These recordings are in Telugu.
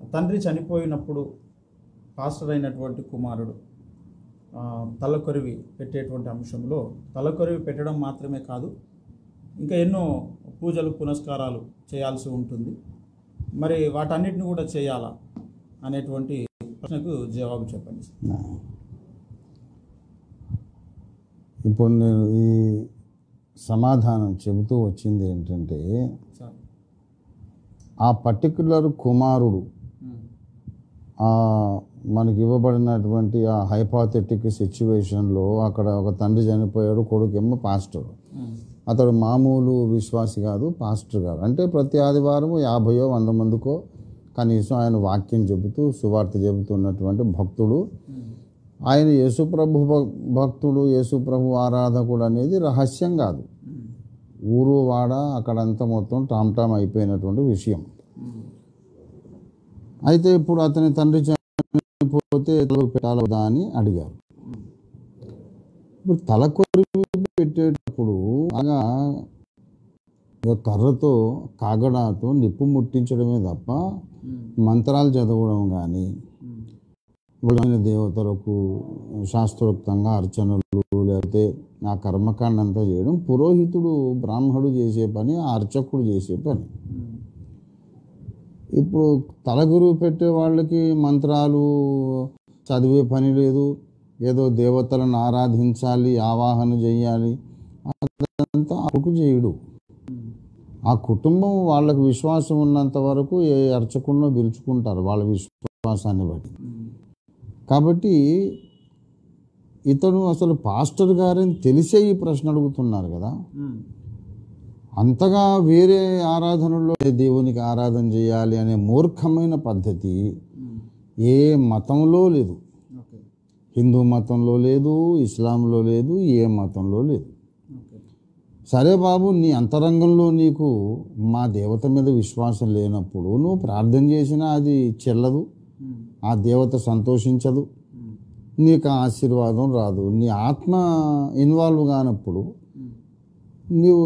తండ్రి చనిపోయినప్పుడు పాస్టర్ అయినటువంటి కుమారుడు ఆ, తలకొరివి పెట్టేటువంటి అంశంలో తలకొరివి పెట్టడం మాత్రమే కాదు ఇంకా ఎన్నో పూజలు పునస్కారాలు చేయాల్సి ఉంటుంది మరి వాటన్నిటిని కూడా చేయాలా అనేటువంటి ప్రశ్నకు జవాబు చెప్పండి సార్. ఇప్పుడు నేను ఈ సమాధానం చెబుతూ వచ్చింది ఏంటంటే సార్ ఆ పర్టికులర్ కుమారుడు ఉమ్, ఆ మనకి ఇవ్వబడినటువంటి ఆ హైపాథెటిక్ సిచ్యువేషన్లో అక్కడ ఒక తండ్రి చనిపోయాడు కొడుకేమో పాస్టర్ ఉమ్, అతడు మామూలు విశ్వాసి కాదు పాస్టర్ కాదు అంటే ప్రతి ఆదివారం యాభయో వంద మందికో కనీసం ఆయన వాక్యం చెబుతూ సువార్త చెబుతున్నటువంటి భక్తుడు ఉమ్, ఆయన యేసుప్రభు భక్- భక్తుడు యేసుప్రభు ఆరాధకుడు అనేది రహస్యం కాదు ఉమ్, ఊరు వాడ అక్కడంతా మొత్తం టామ్ టామ్ అయిపోయినటువంటి విషయం ఉమ్, అయితే ఇప్పుడు అతని తండ్రి చనిపోతే తలకు పెట్టాలి వద్దా అని అడిగారు ఇప్పుడు తల కొరివి పెట్టేటప్పుడు బాగా ఒక కర్రతో కాగడాతో నిప్పు ముట్టించడమే తప్ప ఉమ్, మంత్రాలు చదవడం కానీ ఉమ్, బలమైన దేవతలకు శాస్త్రోక్తంగా అర్చనలు లేకపోతే ఆ కర్మకాండ అంతా చేయడం పురోహితుడు బ్రాహ్మణుడు చేసే పని ఆ అర్చకుడు చేసే పని ఉమ్, ఇప్పుడు తలగురు పెట్టే వాళ్ళకి మంత్రాలు చదివే పని లేదు ఏదో దేవతలను ఆరాధించాలి ఆవాహన చేయాలి అదంతా అడుగు చేయుడు ఉమ్, ఆ కుటుంబం వాళ్ళకు విశ్వాసం ఉన్నంత వరకు ఏ అర్చకుడినో పిలుచుకుంటారు వాళ్ళ విశ్వాసాన్ని బట్టి ఉమ్, కాబట్టి ఇతను అసలు పాస్టర్ గారని తెలిసే ఈ ప్రశ్న అడుగుతున్నారు కదా ఉమ్, అంతగా వేరే ఆరాధనలో ఏ దేవునికి ఆరాధన చేయాలి అనే మూర్ఖమైన పద్ధతి ఉమ్, ఏ మతంలో లేదు ఓకే హిందూ మతంలో లేదు ఇస్లాంలో లేదు ఏ మతంలో లేదు ఓకే సరే బాబు నీ అంతరంగంలో నీకు మా దేవత మీద విశ్వాసం లేనప్పుడు నువ్వు ప్రార్థన చేసినా అది చెల్లదు ఉమ్, ఆ దేవత సంతోషించదు ఉమ్, నీకు ఆ ఆశీర్వాదం రాదు నీ ఆత్మ ఇన్వాల్వ్ కానప్పుడు ఉమ్, నీవు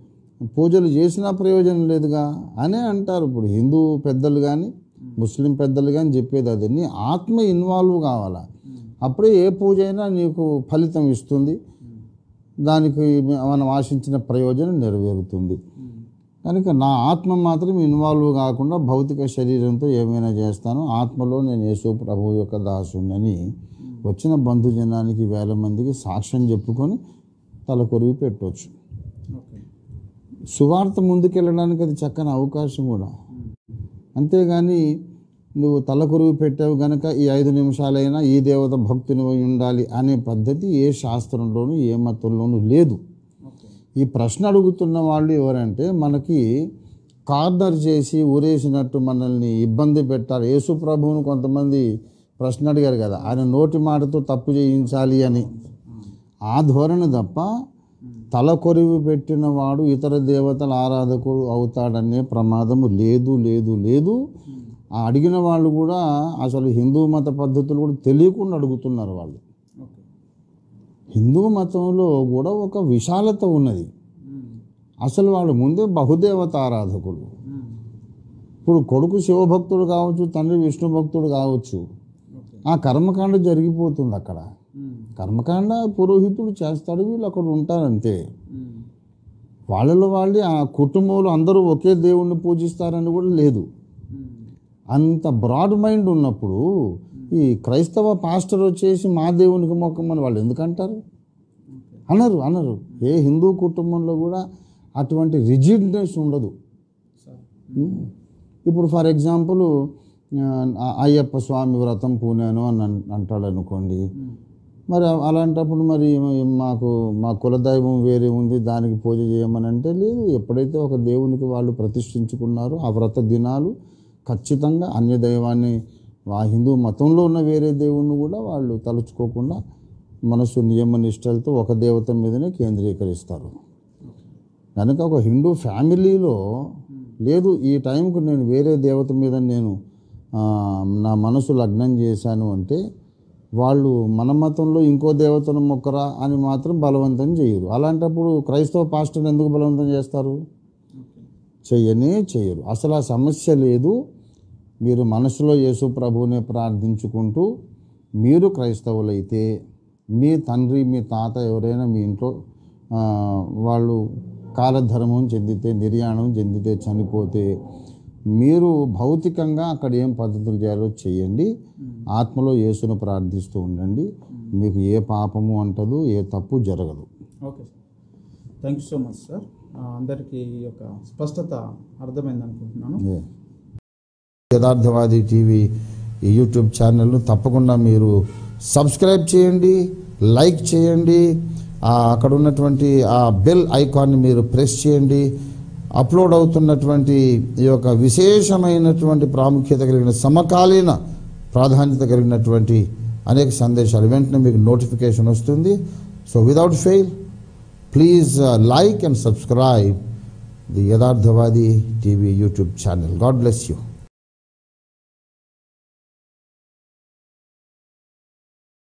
పూజలు చేసినా ప్రయోజనం లేదుగా అనే అంటారు ఇప్పుడు హిందూ పెద్దలు కానీ ముస్లిం పెద్దలు కానీ చెప్పేది అది నీ ఆత్మ ఇన్వాల్వ్ కావాలా ఉమ్, అప్పుడే ఏ పూజ అయినా నీకు ఫలితం ఇస్తుంది ఉమ్, దానికి మనం ఆశించిన ప్రయోజనం నెరవేరుతుంది ఉమ్, కనుక నా ఆత్మ మాత్రం ఇన్వాల్వ్ కాకుండా భౌతిక శరీరంతో ఏమైనా చేస్తాను ఆత్మలో నేను యేసు ప్రభు యొక్క దాసుని వచ్చిన బంధుజనానికి వేల మందికి సాక్ష్యం చెప్పుకొని తల కొరివి పెట్టవచ్చు ఓకే సువార్త ముందుకెళ్ళడానికి అది చక్కని అవకాశం కూడా ఉమ్, అంతేగాని నువ్వు తల కొరువు పెట్టావు గనక ఈ ఐదు నిమిషాలైనా ఈ దేవత భక్తుని అయి ఉండాలి అనే పద్ధతి ఏ శాస్త్రంలోనూ ఏ మతంలోనూ లేదు ఓకే ఈ ప్రశ్న అడుగుతున్న వాళ్ళు ఎవరంటే మనకి కార్నర్ చేసి ఊరేసినట్టు మనల్ని ఇబ్బంది పెట్టాలి యేసు ప్రభువును కొంతమంది ప్రశ్న అడిగారు కదా ఆయన నోటి మాటతో తప్పు చేయించాలి అని ఆ ధోరణి తప్ప తల కొరివి పెట్టిన వాడు ఇతర దేవతల ఆరాధకుడు అవుతాడనే ప్రమాదము లేదు లేదు లేదు ఆ అడిగిన వాళ్ళు కూడా అసలు హిందూ మత పద్ధతులు కూడా తెలియకుండా అడుగుతున్నారు వాళ్ళు ఓకే హిందూ మతంలో కూడా ఒక విశాలత ఉన్నది ఉమ్, అసలు వాళ్ళు ముందే బహుదేవత ఆరాధకులు ఉమ్, ఇప్పుడు కొడుకు శివభక్తుడు కావచ్చు తండ్రి విష్ణు భక్తుడు కావచ్చు ఓకే ఆ కర్మకాండ జరిగిపోతుంది అక్కడ ఉమ్, కర్మకాండ పురోహితుడు చేస్తాడు వీళ్ళు అక్కడ ఉంటారంతే ఉమ్, వాళ్ళలో వాళ్ళే ఆ కుటుంబంలో అందరూ ఒకే దేవుణ్ణి పూజిస్తారని కూడా లేదు ఉమ్, అంత బ్రాడ్ మైండ్ ఉన్నప్పుడు ఈ క్రైస్తవ పాస్టర్ వచ్చేసి మా దేవునికి మొక్కమని వాళ్ళు ఎందుకంటారు ఓకే అనరు అనరు ఏ హిందూ కుటుంబంలో కూడా అటువంటి రిజిడ్నెస్ ఉండదు సార్ ఇప్పుడు ఫర్ ఎగ్జాంపుల్ ఆ, అయ్యప్ప స్వామి వ్రతం పూనాను అని అన్- అంటాడు అనుకోండి ఉమ్, మరి అ- అలాంటప్పుడు మరి మాకు మా కులదైవం వేరే ఉంది దానికి పూజ చేయమని అంటే లేదు ఎప్పుడైతే ఒక దేవునికి వాళ్ళు ప్రతిష్ఠించుకున్నారో ఆ వ్రత దినాలు ఖచ్చితంగా అన్య దైవాన్ని ఆ హిందూ మతంలో ఉన్న వేరే దేవుణ్ణి కూడా వాళ్ళు తలుచుకోకుండా మనసు నియమ నిష్టలతో ఒక దేవత మీదనే కేంద్రీకరిస్తారు కనుక ఒక హిందూ ఫ్యామిలీలో లేదు ఈ టైంకు నేను వేరే దేవత మీద నేను ఆ, నా మనసు లగ్నం చేశాను అంటే వాళ్ళు మన మతంలో ఇంకో దేవతను మొక్కరా అని మాత్రం బలవంతం చేయరు అలాంటప్పుడు క్రైస్తవ పాస్టర్ని ఎందుకు బలవంతం చేస్తారు ఓకే చెయ్యనే చెయ్యరు అసలు ఆ సమస్య లేదు మీరు మనసులో యేసు ప్రభువునే ప్రార్థించుకుంటూ మీరు క్రైస్తవులైతే మీ తండ్రి మీ తాత ఎవరైనా మీ ఇంట్లో ఆ, వాళ్ళు కాలధర్మం చెందితే నిర్యాణం చెందితే చనిపోతే మీరు భౌతికంగా అక్కడ ఏం పద్ధతులు చేయాలో చేయండి ఆత్మలో యేసును ప్రార్థిస్తూ ఉండండి మీకు ఏ పాపము అంటదు ఏ తప్పు జరగదు okay sir thank you so much sir ఆ, అందరికీ ఈ యొక్క స్పష్టత అర్థమైంది అనుకుంటున్నాను ఏ. యథార్థవాది టీవీ ఈ యూట్యూబ్ ఛానల్ను తప్పకుండా మీరు సబ్స్క్రైబ్ చేయండి లైక్ చేయండి ఆ అక్కడ ఉన్నటువంటి ఆ బెల్ ఐకాన్ని మీరు ప్రెస్ చేయండి అప్లోడ్ అవుతున్నటువంటి ఈ యొక్క విశేషమైనటువంటి ప్రాముఖ్యత కలిగిన సమకాలీన ప్రాధాన్యత కలిగినటువంటి అనేక సందేశాలు వెంటనే మీకు నోటిఫికేషన్ వస్తుంది so without fail please like and subscribe the Yatharthavadi TV YouTube channel God bless you